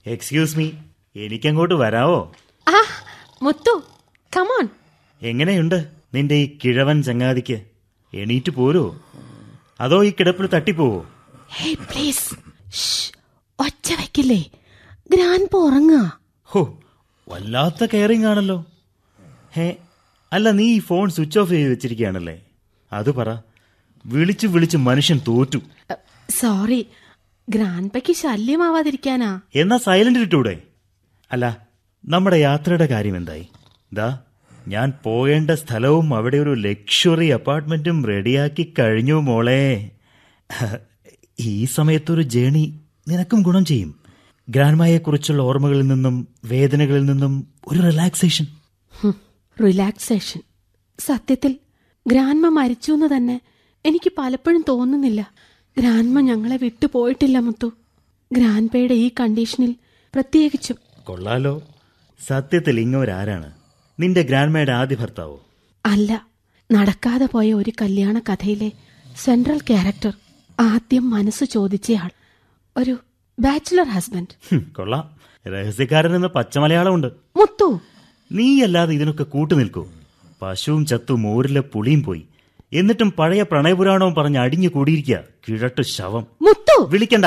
Excuse me എനിക്കങ്ങോട്ട് വരാവോ ആ മുത്തു come on എങ്ങനെയുണ്ട് നിന്റെ ഈ കിഴവൻ ചങ്ങാതിക്ക് എണീറ്റ് പോരോ അതോ ഈ കിടപ്പിൽ തട്ടിപ്പോവോ ഹേ പ്ലീസ് ഒച്ച വെക്കില്ലേ ഗ്രാൻഡ് ഉറങ്ങുക ഹോ വല്ലാത്ത കെയറിംഗ് ആണല്ലോ ഹേ അല്ല നീ ഈ ഫോൺ സ്വിച്ച് ഓഫ് ചെയ്ത് വെച്ചിരിക്കുകയാണല്ലേ അത് പറ വിളിച്ചു വിളിച്ച് മനുഷ്യൻ തോറ്റു സോറി ഗ്രാൻഡ്പയ്ക്ക് ശല്യമാവാതിരിക്കാനാ എന്നാ സൈലന്റ് ഇട്ടൂടെ അല്ല നമ്മുടെ യാത്രയുടെ കാര്യം എന്തായി ദാ ഞാൻ പോകേണ്ട സ്ഥലവും അവിടെ ഒരു ലക്ഷറി അപ്പാർട്ട്മെന്റും റെഡിയാക്കി കഴിഞ്ഞു മോളെ ഈ സമയത്തൊരു ജേണി നിനക്കും ഗുണം ചെയ്യും ഗ്രാൻഡ്മയെക്കുറിച്ചുള്ള ഓർമ്മകളിൽ നിന്നും വേദനകളിൽ നിന്നും ഒരു റിലാക്സേഷൻ റിലാക്സേഷൻ സത്യത്തിൽ ഗ്രാൻമ മരിച്ചു എന്ന് തന്നെ എനിക്ക് പലപ്പോഴും തോന്നുന്നില്ല ഗ്രാൻമ ഞങ്ങളെ വിട്ടുപോയിട്ടില്ല മുത്തു ഗ്രാൻപയുടെ ഈ കണ്ടീഷനിൽ പ്രത്യേകിച്ചും കൊള്ളാലോ സത്യത്തിൽ ഇങ്ങോരാരാണ് നിന്റെ ഗ്രാൻഡ്മയുടെ ആദ്യ ഭർത്താവോ അല്ല നടക്കാതെ പോയ ഒരു കല്യാണ കഥയിലെ സെൻട്രൽ ക്യാരക്ടർ ആദ്യം മനസ്സ് ചോദിച്ചയാൾ ഒരു ബാച്ചിലർ ഹസ്ബൻഡ് ഹും, കൊള്ളാം രഹസ്യക്കാരൻ എന്ന പച്ചമലയാളമുണ്ട് മുത്തു നീയല്ലാതെ ഇതിനൊക്കെ കൂട്ടു നിൽക്കൂ പശുവും ചത്തു മോരിലെ പുളിയും പോയി എന്നിട്ടും പഴയ പ്രണയപുരാണവും പറഞ്ഞ് അടിഞ്ഞു കൂടിയിരിക്കുക കിഴട്ട് ശവം മുത്തു വിളിക്കണ്ട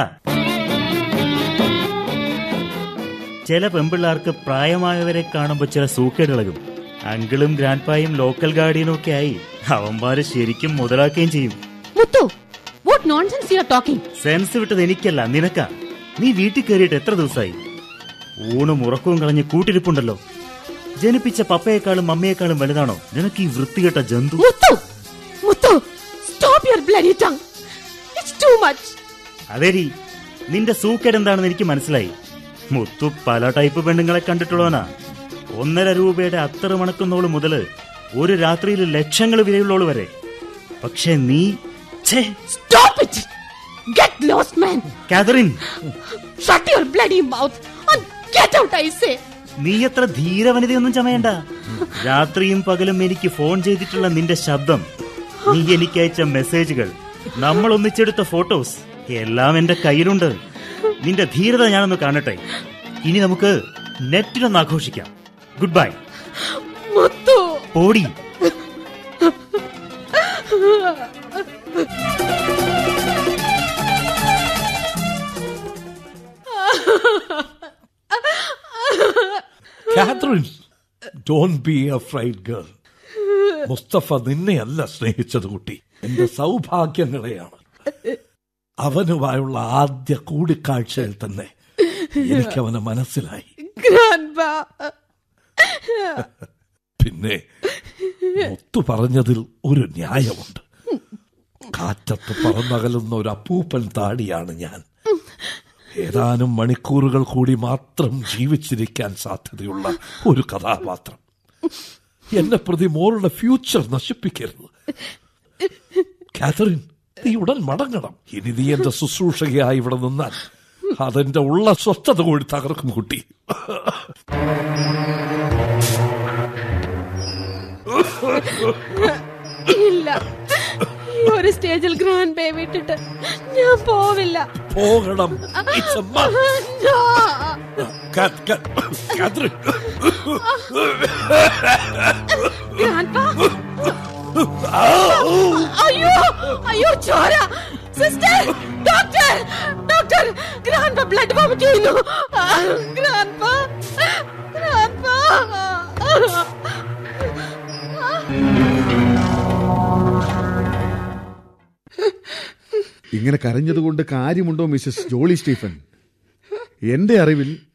ചില പെമ്പിള്ളാർക്ക് പ്രായമായവരെ കാണുമ്പോൾ ചില സൂക്കേടിളകും അങ്കിളും ഗ്രാൻഡ്പായും ലോക്കൽ ഗാർഡിയനും ഒക്കെ ആയി അവന്മാര് ശരിക്കും മുതലാക്കുകയും ചെയ്യും Muthu what nonsense you are talking sense വിട്ടത് എനിക്കല്ല നിനക്കാ നീ വീട്ടിൽ കയറിയിട്ട് എത്ര ദിവസമായി ഊണും ഉറക്കവും കളഞ്ഞ് കൂട്ടിരിപ്പുണ്ടല്ലോ ജനിപ്പിച്ച പപ്പയെക്കാളും അമ്മയെക്കാളും വലുതാണോ നിനക്ക് ഈ വൃത്തികെട്ട ജന്തു Muthu Muthu stop your bloody tongue it's too much അതേരി നിന്റെ സൂക്കേട് എന്താണെന്ന് എനിക്ക് മനസ്സിലായി മുത്തു പല ടൈപ്പ് പെണ്ണുങ്ങളെ കണ്ടിട്ടുള്ളവനാ ഒന്നര രൂപയുടെ അത്തറ് മണക്കുന്നോള് മുതല് ഒരു രാത്രിയിൽ ലക്ഷങ്ങൾ വിലയുള്ളോള് വരെ പക്ഷെ നീ ഛേ, stop it get lost man Catherine shut your bloody mouth and get out I say നീ എത്ര ധീരവനിതയൊന്നും ചമയണ്ട രാത്രിയും പകലും എനിക്ക് ഫോൺ ചെയ്തിട്ടുള്ള നിന്റെ ശബ്ദം നീ എനിക്ക് അയച്ച മെസ്സേജുകൾ നമ്മൾ ഒന്നിച്ചെടുത്ത ഫോട്ടോസ് എല്ലാം എന്റെ കയ്യിലുണ്ട് നിന്റെ ധീരത ഞാനൊന്ന് കാണട്ടെ ഇനി നമുക്ക് നെറ്റിലൊന്ന് ആഘോഷിക്കാം ഗുഡ് ബൈ മുത്തു പോടി Catherine don't be afraid girl Mustafa നിന്നെയല്ല സ്നേഹിച്ചത് കുട്ടി എന്റെ സൗഭാഗ്യങ്ങളെയാണ് അവനുമായുള്ള ആദ്യ കൂടിക്കാഴ്ചയിൽ തന്നെ എനിക്ക് അവനെ മനസ്സിലായി ഗ്രാൻഡ്പ പിന്നെ മുത്തു പറഞ്ഞതിൽ ഒരു ന്യായമുണ്ട് കാറ്റത്ത് പറന്നകലുന്ന ഒരു അപ്പൂപ്പൻ താടിയാണ് ഞാൻ ഏതാനും മണിക്കൂറുകൾ കൂടി മാത്രം ജീവിച്ചിരിക്കാൻ സാധ്യതയുള്ള ഒരു കഥാപാത്രം എന്നെ പ്രതി മോളുടെ ഫ്യൂച്ചർ നശിപ്പിക്കരുത് കാതറിൻ നീ ഉടൻ മടങ്ങണം ഇനി നീ എന്റെ ശുശ്രൂഷകയായി ഇവിടെ നിന്നാൽ അതെന്റെ ഉള്ള സ്വസ്ഥത കൂടി തകർക്കും കുട്ടി ഇല്ല ഈ ഒരു സ്റ്റേജിൽ ഗ്രാൻഡ് പേ വിട്ടിട്ട് ഞാൻ പോവില്ല പോകണം It's a must. No. Cat- Cat- Catherine. Grandpa അയ്യോ അയ്യോ ചോര sister doctor doctor grandpa blood vomit ചെയ്യുന്നു ഗ്രാൻഡ്പ ഗ്രാൻഡ്പ ഇങ്ങനെ കരഞ്ഞതുകൊണ്ട് കാര്യമുണ്ടോ മിസ്സസ് ജോളി സ്റ്റീഫൻ എന്റെ അറിവിൽ